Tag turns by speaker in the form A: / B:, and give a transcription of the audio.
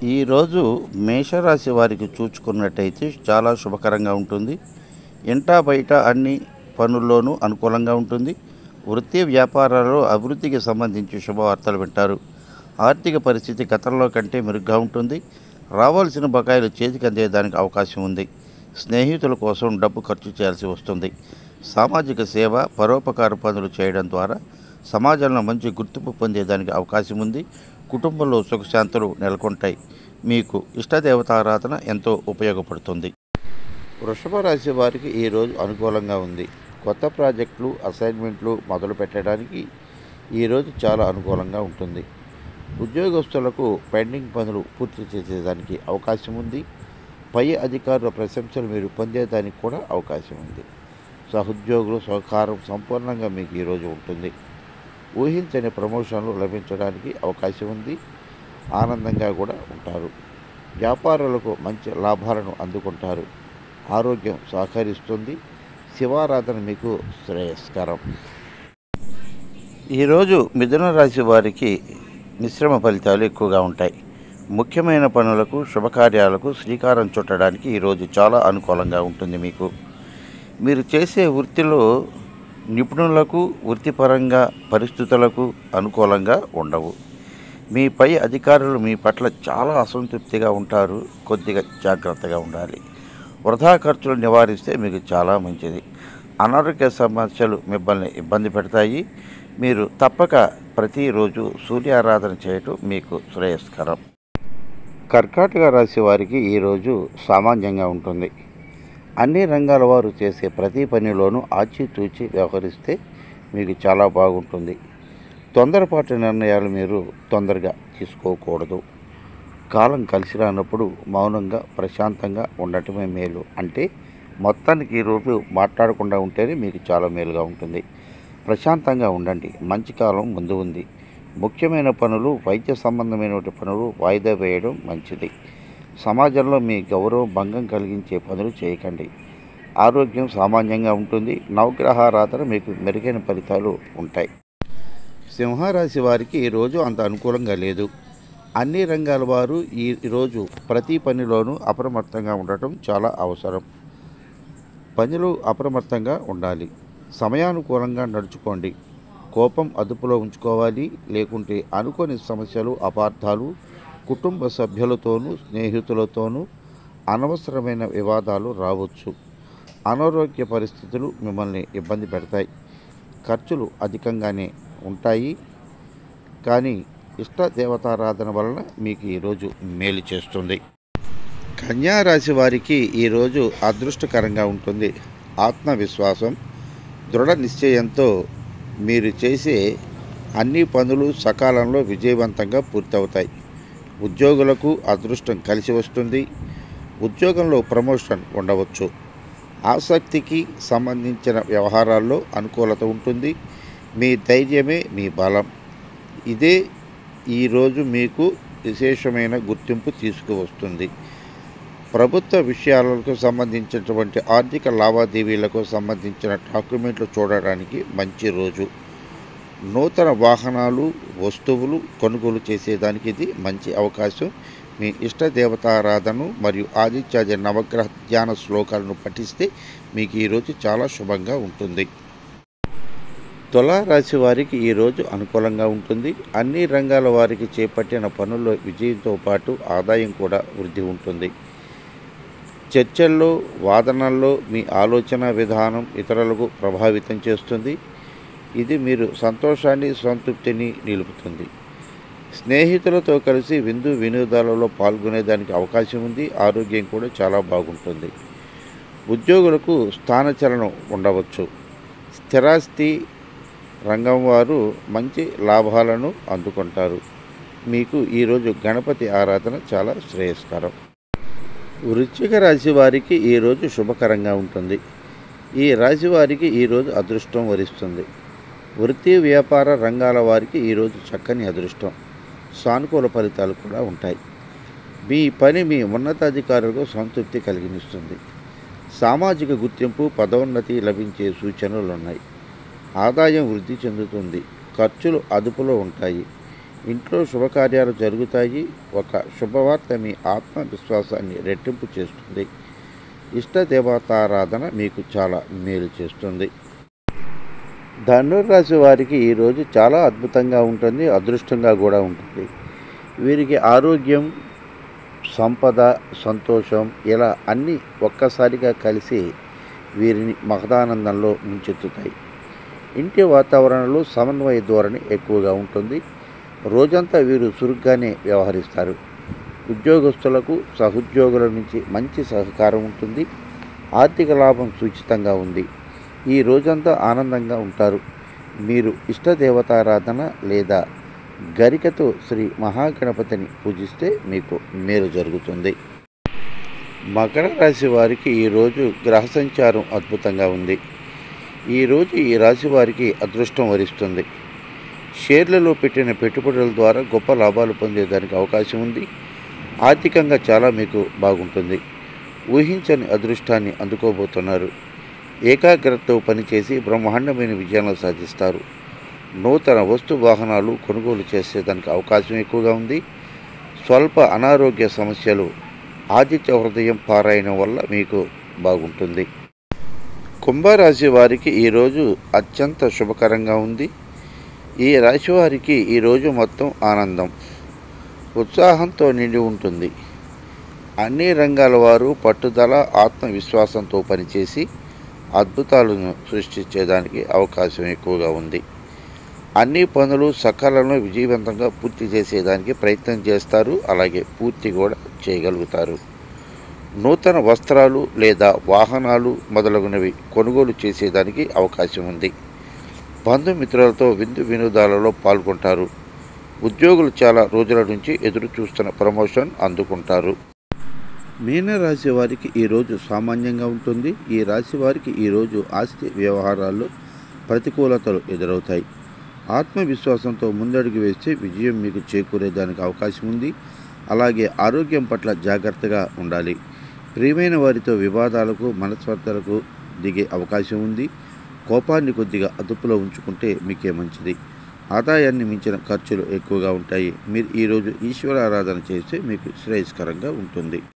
A: ఈరోజు మేషరాశి వారికి చూచుకున్నట్టయితే చాలా శుభకరంగా ఉంటుంది ఇంటా బయట అన్ని పనుల్లోనూ అనుకూలంగా ఉంటుంది వృత్తి వ్యాపారాలలో అభివృద్ధికి సంబంధించి శుభవార్తలు వింటారు ఆర్థిక పరిస్థితి గతంలో కంటే మెరుగ్గా ఉంటుంది రావాల్సిన బకాయిలు చేతికి అందేదానికి అవకాశం ఉంది స్నేహితుల కోసం డబ్బు ఖర్చు చేయాల్సి వస్తుంది సామాజిక సేవ పరోపకార పనులు చేయడం ద్వారా సమాజంలో మంచి గుర్తింపు పొందేదానికి అవకాశం ఉంది కుటుంబంలో సుఖశాంతులు నెలకొంటాయి మీకు ఇష్టదేవతారాధన ఎంతో ఉపయోగపడుతుంది వృషభ రాశి వారికి ఈరోజు అనుకూలంగా ఉంది కొత్త ప్రాజెక్టులు అసైన్మెంట్లు మొదలు పెట్టడానికి ఈరోజు చాలా అనుకూలంగా ఉంటుంది ఉద్యోగస్తులకు పెండింగ్ పనులు పూర్తి చేసేదానికి అవకాశం ఉంది పై అధికారుల ప్రశంసలు మీరు పొందేదానికి కూడా అవకాశం ఉంది సహోద్యోగులు సహకారం సంపూర్ణంగా మీకు ఈరోజు ఉంటుంది ఊహించని ప్రమోషన్లు లభించడానికి అవకాశం ఉంది ఆనందంగా కూడా ఉంటారు వ్యాపారులకు మంచి లాభాలను అందుకుంటారు ఆరోగ్యం సహకరిస్తుంది శివారాధన మీకు శ్రేయస్కరం ఈరోజు మిథున రాశి వారికి మిశ్రమ ఫలితాలు ఎక్కువగా ఉంటాయి ముఖ్యమైన పనులకు శుభకార్యాలకు శ్రీకారం చుట్టడానికి ఈరోజు చాలా అనుకూలంగా ఉంటుంది మీకు మీరు చేసే వృత్తిలో నిపుణులకు వృత్తిపరంగా పరిస్థితులకు అనుకూలంగా ఉండవు మీ పై అధికారులు మీ పట్ల చాలా అసంతృప్తిగా ఉంటారు కొద్దిగా జాగ్రత్తగా ఉండాలి వృధా ఖర్చులు నివారిస్తే మీకు చాలా మంచిది అనారోగ్య సమస్యలు మిమ్మల్ని ఇబ్బంది పెడతాయి మీరు తప్పక ప్రతిరోజు సూర్యారాధన చేయటం మీకు శ్రేయస్కరం కర్కాటక రాశి వారికి ఈరోజు సామాన్యంగా ఉంటుంది అన్ని రంగాల వారు చేసే ప్రతి పనిలోనూ ఆచితూచి వ్యవహరిస్తే మీకు చాలా బాగుంటుంది తొందరపాటు నిర్ణయాలు మీరు తొందరగా తీసుకోకూడదు కాలం కలిసి రానప్పుడు మౌనంగా ప్రశాంతంగా ఉండటమే మేలు అంటే మొత్తానికి ఈరోజు మాట్లాడకుండా ఉంటేనే మీకు చాలా మేలుగా ఉంటుంది ప్రశాంతంగా ఉండండి మంచి కాలం ముందు ఉంది ముఖ్యమైన పనులు వైద్య సంబంధమైన పనులు వాయిదా వేయడం మంచిది సమాజంలో మీ గౌరవం భంగం కలిగించే పనులు చేయకండి ఆరోగ్యం సామాన్యంగా ఉంటుంది నవగ్రహారాధన మీకు మెరుగైన ఫలితాలు ఉంటాయి సింహరాశి వారికి ఈరోజు అంత అనుకూలంగా లేదు అన్ని రంగాల వారు ఈ రోజు ప్రతి పనిలోనూ అప్రమత్తంగా ఉండటం చాలా అవసరం పనిలో అప్రమత్తంగా ఉండాలి సమయానుకూలంగా నడుచుకోండి కోపం అదుపులో ఉంచుకోవాలి లేకుంటే అనుకోని సమస్యలు అపార్థాలు కుటుంబ సభ్యులతోనూ స్నేహితులతోనూ అనవసరమైన వివాదాలు రావచ్చు అనారోగ్య పరిస్థితులు మిమ్మల్ని ఇబ్బంది పెడతాయి ఖర్చులు అధికంగానే ఉంటాయి కానీ ఇష్ట దేవతారాధన వలన మీకు ఈరోజు మేలు చేస్తుంది కన్యా రాశి వారికి ఈరోజు అదృష్టకరంగా ఉంటుంది ఆత్మవిశ్వాసం దృఢ నిశ్చయంతో మీరు చేసే అన్ని పనులు సకాలంలో విజయవంతంగా పూర్తవుతాయి ఉద్యోగులకు అదృష్టం కలిసి వస్తుంది ఉద్యోగంలో ప్రమోషన్ ఉండవచ్చు ఆసక్తికి సంబంధించిన వ్యవహారాల్లో అనుకూలత ఉంటుంది మీ ధైర్యమే మీ బలం ఇదే ఈరోజు మీకు విశేషమైన గుర్తింపు తీసుకువస్తుంది ప్రభుత్వ విషయాలకు సంబంధించినటువంటి ఆర్థిక లావాదేవీలకు సంబంధించిన డాక్యుమెంట్లు చూడడానికి మంచి రోజు నూతన వాహనాలు వస్తువులు కొనుగోలు చేసేదానికి ఇది మంచి అవకాశం మీ ఇష్ట దేవతారాధనను మరియు ఆదిత్యాది నవగ్రహ ధ్యాన శ్లోకాలను పఠిస్తే మీకు ఈరోజు చాలా శుభంగా ఉంటుంది తులారాశి వారికి ఈరోజు అనుకూలంగా ఉంటుంది అన్ని రంగాల వారికి చేపట్టిన పనుల్లో విజయంతో పాటు ఆదాయం కూడా వృద్ధి ఉంటుంది చర్చల్లో వాదనల్లో మీ ఆలోచన విధానం ఇతరులకు ప్రభావితం చేస్తుంది ఇది మీరు సంతోషాన్ని సంతృప్తిని నిలుపుతుంది స్నేహితులతో కలిసి విందు వినోదాలలో పాల్గొనేదానికి అవకాశం ఉంది ఆరోగ్యం కూడా చాలా బాగుంటుంది ఉద్యోగులకు స్థానచలనం ఉండవచ్చు స్థిరాస్తి రంగం వారు మంచి లాభాలను అందుకుంటారు మీకు ఈరోజు గణపతి ఆరాధన చాలా శ్రేయస్కరం వృశ్చిక రాశి వారికి ఈరోజు శుభకరంగా ఉంటుంది ఈ రాశి వారికి ఈరోజు అదృష్టం వరిస్తుంది వృత్తి వ్యాపార రంగాల వారికి ఈరోజు చక్కని అదృష్టం సానుకూల ఫలితాలు కూడా ఉంటాయి మీ పని మీ ఉన్నతాధికారులకు సంతృప్తి కలిగిస్తుంది సామాజిక గుర్తింపు పదోన్నతి లభించే సూచనలు ఉన్నాయి ఆదాయం వృద్ధి చెందుతుంది ఖర్చులు అదుపులో ఉంటాయి ఇంట్లో శుభకార్యాలు జరుగుతాయి ఒక శుభవార్త మీ ఆత్మవిశ్వాసాన్ని రెట్టింపు చేస్తుంది ఇష్ట దేవతారాధన మీకు చాలా మేలు చేస్తుంది ధనుర్రాశి వారికి ఈరోజు చాలా అద్భుతంగా ఉంటుంది అదృష్టంగా కూడా ఉంటుంది వీరికి ఆరోగ్యం సంపద సంతోషం ఇలా అన్నీ ఒక్కసారిగా కలిసి వీరిని మహదానందంలో ముంచెత్తుతాయి ఇంటి వాతావరణంలో సమన్వయ ధోరణి ఎక్కువగా ఉంటుంది రోజంతా వీరు చురుగ్గానే వ్యవహరిస్తారు ఉద్యోగస్తులకు సహోద్యోగుల నుంచి మంచి సహకారం ఉంటుంది ఆర్థిక లాభం సూచితంగా ఉంది ఈ రోజంతా ఆనందంగా ఉంటారు మీరు ఇష్టదేవతారాధన లేదా గరికతో శ్రీ మహాగణపతిని పూజిస్తే మీకు మేలు జరుగుతుంది మకర రాశి వారికి ఈరోజు గ్రహ సంచారం అద్భుతంగా ఉంది ఈరోజు ఈ రాశి వారికి అదృష్టం వరిస్తుంది షేర్లలో పెట్టిన పెట్టుబడుల ద్వారా గొప్ప లాభాలు పొందేదానికి అవకాశం ఉంది ఆర్థికంగా చాలా మీకు బాగుంటుంది ఊహించని అదృష్టాన్ని అందుకోబోతున్నారు ఏకాగ్రతతో పనిచేసి బ్రహ్మాండమైన విజయాలను సాధిస్తారు నూతన వస్తు వాహనాలు కొనుగోలు చేసేదానికి అవకాశం ఎక్కువగా ఉంది స్వల్ప అనారోగ్య సమస్యలు ఆదిత్య హృదయం పారాయణం వల్ల మీకు బాగుంటుంది కుంభరాశి వారికి ఈరోజు అత్యంత శుభకరంగా ఉంది ఈ రాశి వారికి ఈరోజు మొత్తం ఆనందం ఉత్సాహంతో నిండి ఉంటుంది అన్ని రంగాల వారు పట్టుదల ఆత్మవిశ్వాసంతో పనిచేసి అద్భుతాలను సృష్టించేదానికి అవకాశం ఎక్కువగా ఉంది అన్ని పనులు సకాలంలో విజయవంతంగా పూర్తి చేసేదానికి ప్రయత్నం చేస్తారు అలాగే పూర్తి కూడా చేయగలుగుతారు నూతన వస్త్రాలు లేదా వాహనాలు మొదలగునవి కొనుగోలు చేసేదానికి అవకాశం ఉంది బంధుమిత్రులతో విందు వినోదాలలో పాల్గొంటారు ఉద్యోగులు చాలా రోజుల నుంచి ఎదురు చూస్తున్న ప్రమోషన్ అందుకుంటారు మీనరాశి వారికి ఈరోజు సామాన్యంగా ఉంటుంది ఈ రాశి వారికి ఈరోజు ఆస్తి వ్యవహారాల్లో ప్రతికూలతలు ఎదురవుతాయి ఆత్మవిశ్వాసంతో ముందడుగు వేస్తే విజయం మీకు చేకూరేదానికి అవకాశం ఉంది అలాగే ఆరోగ్యం పట్ల జాగ్రత్తగా ఉండాలి ప్రియమైన వారితో వివాదాలకు మనస్పర్ధలకు దిగే అవకాశం ఉంది కోపాన్ని కొద్దిగా అదుపులో ఉంచుకుంటే మీకే మంచిది ఆదాయాన్ని మించిన ఖర్చులు ఎక్కువగా ఉంటాయి మీరు ఈరోజు ఈశ్వర ఆరాధన చేస్తే మీకు శ్రేయస్కరంగా ఉంటుంది